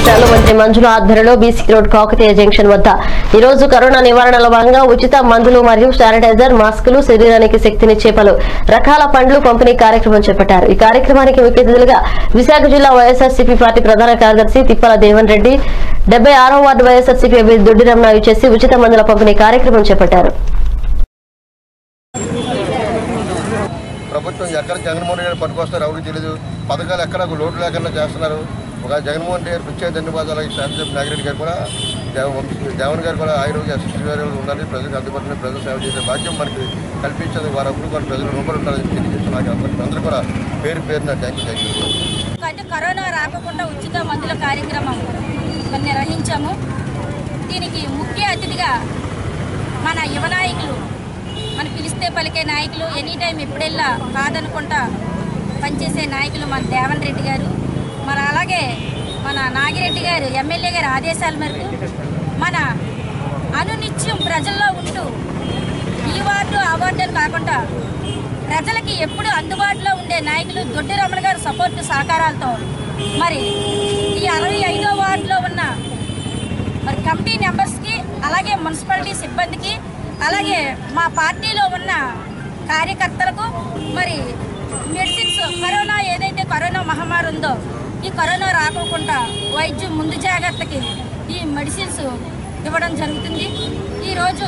రాష్ట్రాలు మంత్రి మంజుల ఆధ్వర్యంలో బీసీ రోడ్ కాకతీయ జంక్షన్ వద్ద ఈ రోజు కరోనా నివారణలో భాగంగా ఉచిత మందులు మరియు శానిటైజర్ మాస్కులు శరీరానికి శక్తినిచ్చే పలు రకాల పండ్లు పంపిణీ కార్యక్రమం చేపట్టారు ఈ కార్యక్రమానికి ముఖ్య అతిథులుగా విశాఖ జిల్లా వైఎస్ఆర్సీపీ పార్టీ ప్రధాన కార్యదర్శి తిప్పల దేవన్ రెడ్డి డెబ్బై ఆరో వార్డు వైఎస్ఆర్సీపీ అభ్యర్థి దొడ్డి రమణ చేసి ఉచిత మందుల పంపిణీ కార్యక్రమం చేపట్టారు ప్రభుత్వం ఎక్కడ జగన్మోహన్ రెడ్డి గారు పట్టుకొస్తారో ఎవరికి తెలియదు పథకాలు ఎక్కడ ఒక లోటు లేకుండా చేస్తున్నారు ఒక జగన్మోహన్ రెడ్డి గారు ప్రత్యేక ధన్యవాదాలు అలాగే శాంతిదేవ్ నాగిరెడ్డి గారు కూడా జగన్ జగన్ గారు కూడా ఆయుర్వేద గారు ఉండాలి ప్రజలకు అందుబాటులో ప్రజలు సేవ చేసే భాగ్యం మనకి కల్పించేది వారు అప్పుడు కూడా ప్రజలు రూపాయలు ఉండాలని తెలియజేస్తున్నారు అందరికీ అందరూ కూడా పేరు పేరున థ్యాంక్ యూ థ్యాంక్ యూ అంటే కరోనా రాకుండా ఉచిత మందుల కార్యక్రమం మరి నిర్వహించాము దీనికి ముఖ్య అతిథిగా మన యువ నాయకులు మన పిలిస్తే పలికే నాయకులు ఎనీ టైం ఎప్పుడెల్లా కాదనుకుంటా పనిచేసే నాయకులు మన దేవన్ రెడ్డి గారు మరి అలాగే మన నాగిరెడ్డి గారు ఎమ్మెల్యే గారి ఆదేశాల మేరకు మన అనునిత్యం ప్రజల్లో ఉంటూ ఈ వార్డు ఆ వార్డు అని కాకుండా ప్రజలకి ఎప్పుడు అందుబాటులో ఉండే నాయకులు దొడ్డి రమణ గారి సపోర్ట్ సహకారాలతో మరి ఈ అరవై ఐదో వార్డులో ఉన్న మరి కమిటీ మెంబర్స్కి అలాగే మున్సిపాలిటీ సిబ్బందికి అలాగే మా పార్టీలో ఉన్న కార్యకర్తలకు మరి మెడిసిన్స్ కరోనా ఏదైతే కరోనా మహమ్మారి ఉందో ఈ కరోనా రాకోకుండా వైద్యం ముందు జాగ్రత్తకి ఈ మెడిసిన్స్ ఇవ్వడం జరుగుతుంది ఈరోజు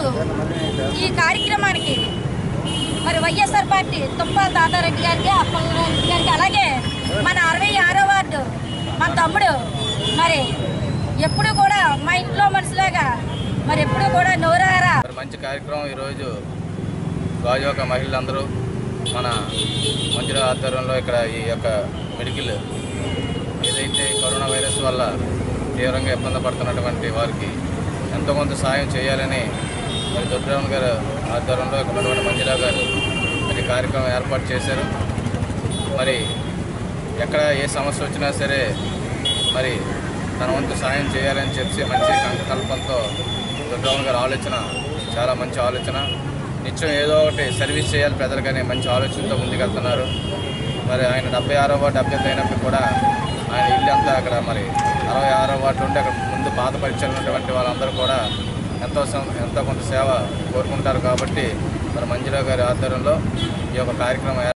ఈ కార్యక్రమానికి మరి వైఎస్ఆర్ పార్టీ తుప్ప తాతారెడ్డి గారికి అప్పలరెడ్డి గారికి అలాగే మన అరవై ఆరో వార్డు మా తమ్ముడు మరి ఎప్పుడు కూడా మా ఇంట్లో మనుషులాగా మరి ఎప్పుడు కూడా నోరారా మరి మంచి కార్యక్రమం ఈరోజు గాజువాక మహిళలందరూ మన మంజుల ఆధ్వర్యంలో ఇక్కడ ఈ యొక్క మెడికల్ ఏదైతే కరోనా వైరస్ వల్ల తీవ్రంగా ఇబ్బంది పడుతున్నటువంటి వారికి ఎంతో కొంత సాయం చేయాలని మరి దొడ్డరామన్ గారు ఆధ్వర్యంలో ఇక్కడ ఉన్నటువంటి మంజుల గారు మరి ఈ కార్యక్రమం ఏర్పాటు చేశారు మరి ఎక్కడ ఏ సమస్య వచ్చినా సరే మరి తన వంతు సాయం చేయాలని చెప్పి మంచి సంకల్పంతో దుర్గమ్మ గారి ఆలోచన చాలా మంచి ఆలోచన నిత్యం ఏదో ఒకటి సర్వీస్ చేయాలి ప్రజలకనే మంచి ఆలోచనతో ముందుకెళ్తున్నారు మరి ఆయన డెబ్బై ఆరో వార్డు అభ్యర్థి అయినప్పుడు కూడా ఆయన ఇల్లు అంతా అక్కడ మరి అరవై ఆరో వార్డు ఉంటే అక్కడ ముందు పాత పరీక్షలు ఉన్నటువంటి వాళ్ళందరూ కూడా ఎంతో సం- ఎంతో కొంత సేవ కోరుకుంటారు కాబట్టి మరి మంజుల గారి ఆధ్వర్యంలో ఈ యొక్క కార్యక్రమం